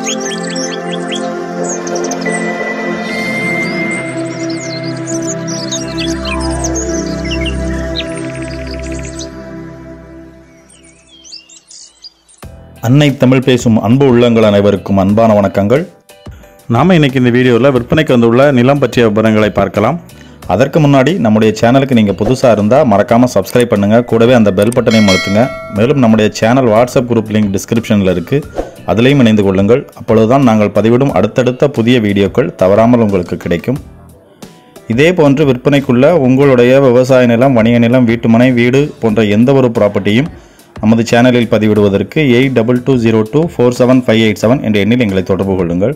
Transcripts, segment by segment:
அன்னை தமிழ் பேசும் அன்பு உள்ளங்கள் அனைவருக்கும் அன்பான வணக்கங்கள் நாம் இன்னைக்கு இந்த வீடியோவில் விற்பனைக்கு வந்துள்ள நிலம் பற்றிய விவரங்களை பார்க்கலாம் அதற்கு முன்னாடி நம்முடைய சேனலுக்கு நீங்கள் புதுசாக இருந்தால் மறக்காமல் சப்ஸ்கிரைப் பண்ணுங்கள் கூடவே அந்த பெல் பட்டனையும் அழுத்துங்க மேலும் நம்முடைய சேனல் வாட்ஸ்அப் குரூப் லிங்க் டிஸ்கிரிப்ஷனில் இருக்குது அதிலையும் இணைந்து கொள்ளுங்கள் அப்பொழுதுதான் நாங்கள் பதிவிடும் அடுத்தடுத்த புதிய வீடியோக்கள் தவறாமல் உங்களுக்கு கிடைக்கும் இதே போன்று விற்பனைக்குள்ள உங்களுடைய விவசாய நிலம் வணிக நிலம் வீட்டுமனை வீடு போன்ற எந்த ஒரு ப்ராப்பர்ட்டியும் நமது சேனலில் பதிவிடுவதற்கு eight double two zero two four seven five eight seven என்ற எண்ணில் எங்களை தொடர்பு கொள்ளுங்கள்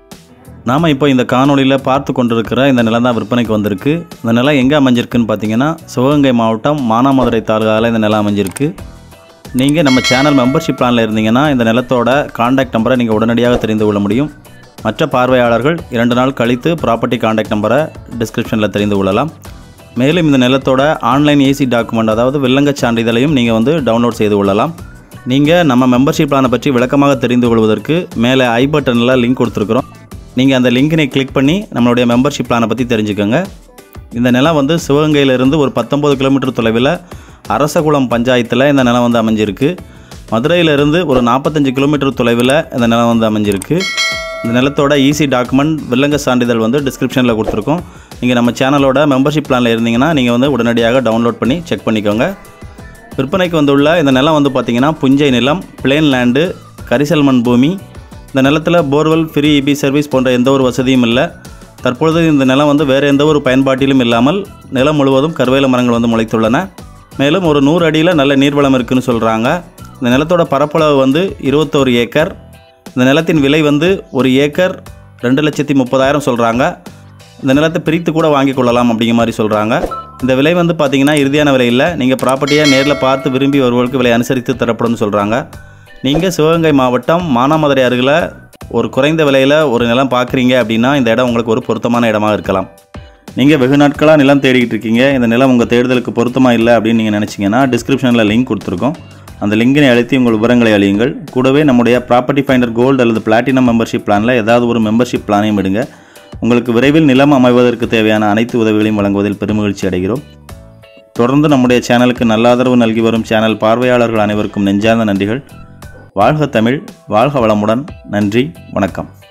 நாம் இப்போ இந்த காணொளியில் பார்த்து கொண்டிருக்கிற இந்த நிலம் தான் விற்பனைக்கு வந்திருக்கு இந்த நிலம் எங்கே அமைஞ்சிருக்குன்னு பார்த்தீங்கன்னா சிவகங்கை மாவட்டம் மானாமதுரை தாலுகாவில் இந்த நிலம் அமைஞ்சிருக்கு நீங்கள் நம்ம சேனல் மெம்பர்ஷிப் பிளானில் இருந்தீங்கன்னா இந்த நிலத்தோட காண்டாக்ட் நம்பரை நீங்கள் உடனடியாக தெரிந்து கொள்ள முடியும் மற்ற பார்வையாளர்கள் இரண்டு நாள் கழித்து ப்ராப்பர்ட்டி காண்டாக்ட் நம்பரை டிஸ்கிரிப்ஷனில் தெரிந்து கொள்ளலாம் மேலும் இந்த நிலத்தோட ஆன்லைன் ஏசி டாக்குமெண்ட் அதாவது வில்லங்கச் சான்றிதழையும் நீங்கள் வந்து டவுன்லோட் செய்து கொள்ளலாம் நீங்கள் நம்ம மெம்பர்ஷிப் பிளானை பற்றி விளக்கமாக தெரிந்து கொள்வதற்கு மேலே ஐ பட்டனில் லிங்க் கொடுத்துருக்குறோம் நீங்கள் அந்த லிங்கினை கிளிக் பண்ணி நம்மளுடைய மெம்பர்ஷிப் பிளானை பற்றி தெரிஞ்சுக்கோங்க இந்த நிலம் வந்து சிவகங்கையிலிருந்து ஒரு பத்தொம்பது கிலோமீட்டர் தொலைவில் அரசகுளம் பஞ்சாயத்தில் இந்த நிலம் வந்து அமைஞ்சிருக்கு மதுரையிலிருந்து ஒரு நாற்பத்தஞ்சு கிலோமீட்டர் தொலைவில் இந்த நிலம் வந்து அமைஞ்சிருக்கு இந்த நிலத்தோட ஈஸி டாக்குமெண்ட் வில்லங்க சான்றிதழ் வந்து டிஸ்கிரிப்ஷனில் கொடுத்துருக்கோம் நீங்கள் நம்ம சேனலோட மெம்பர்ஷிப் பிளானில் இருந்தீங்கன்னா நீங்கள் வந்து உடனடியாக டவுன்லோட் பண்ணி செக் பண்ணிக்கோங்க விற்பனைக்கு வந்துள்ள இந்த நிலம் வந்து பார்த்திங்கன்னா புஞ்சை நிலம் பிளேன் லேண்டு கரிசல் மண் பூமி இந்த நிலத்தில் போர்வெல் ஃப்ரீ இபி சர்வீஸ் போன்ற எந்த ஒரு வசதியும் இல்லை தற்பொழுது இந்த நிலம் வந்து வேறு எந்த ஒரு பயன்பாட்டிலும் இல்லாமல் நிலம் முழுவதும் கருவேல மரங்கள் வந்து முளைத்துள்ளன மேலும் ஒரு நூறு அடியில் நல்ல நீர்வளம் இருக்குன்னு சொல்கிறாங்க இந்த நிலத்தோட பரப்பளவு வந்து இருபத்தோரு ஏக்கர் இந்த நிலத்தின் விலை வந்து ஒரு ஏக்கர் ரெண்டு லட்சத்தி முப்பதாயிரம் சொல்கிறாங்க இந்த நிலத்தை பிரித்து கூட வாங்கி கொள்ளலாம் அப்படிங்கிற மாதிரி சொல்கிறாங்க இந்த விலை வந்து பார்த்தீங்கன்னா இறுதியான விலை இல்லை நீங்கள் ப்ராப்பர்ட்டியாக நேரில் பார்த்து விரும்பி வருவர்களுக்கு விலை அனுசரித்து தரப்படும்னு சொல்கிறாங்க நீங்கள் சிவகங்கை மாவட்டம் மானாமதுரை அருகில் ஒரு குறைந்த விலையில் ஒரு நிலம் பார்க்குறீங்க அப்படின்னா இந்த இடம் உங்களுக்கு ஒரு பொருத்தமான இடமா இருக்கலாம் நீங்கள் வெகு நாட்களாக நிலம் தேடிக்கிட்டு இருக்கீங்க இந்த நிலம் உங்கள் தேடுதலுக்கு பொருத்தமாக இல்லை அப்படின்னு நீங்கள் நினச்சிங்கன்னா டிஸ்கிரிப்ஷனில் லிங்க் கொடுத்துருக்கோம் அந்த லிங்கினை அழுத்தி உங்கள் விவரங்களை அழியுங்கள் கூடவே நம்முடைய ப்ராப்பர்ட்டி ஃபைண்டர் கோல்டு அல்லது பிளாட்டினம் மெம்பர்ஷிப் பிளானில் ஏதாவது ஒரு மெம்பர்ஷிப் பிளானையும் எடுங்க உங்களுக்கு விரைவில் நிலம் அமைவதற்கு தேவையான அனைத்து உதவிகளையும் வழங்குவதில் பெருமகிழ்ச்சி அடைகிறோம் தொடர்ந்து நம்முடைய சேனலுக்கு நல்ல ஆதரவு நல்கி வரும் சேனல் பார்வையாளர்கள் அனைவருக்கும் நெஞ்சார்ந்த நன்றிகள் வாழ்க தமிழ் வாழ்க வளமுடன் நன்றி வணக்கம்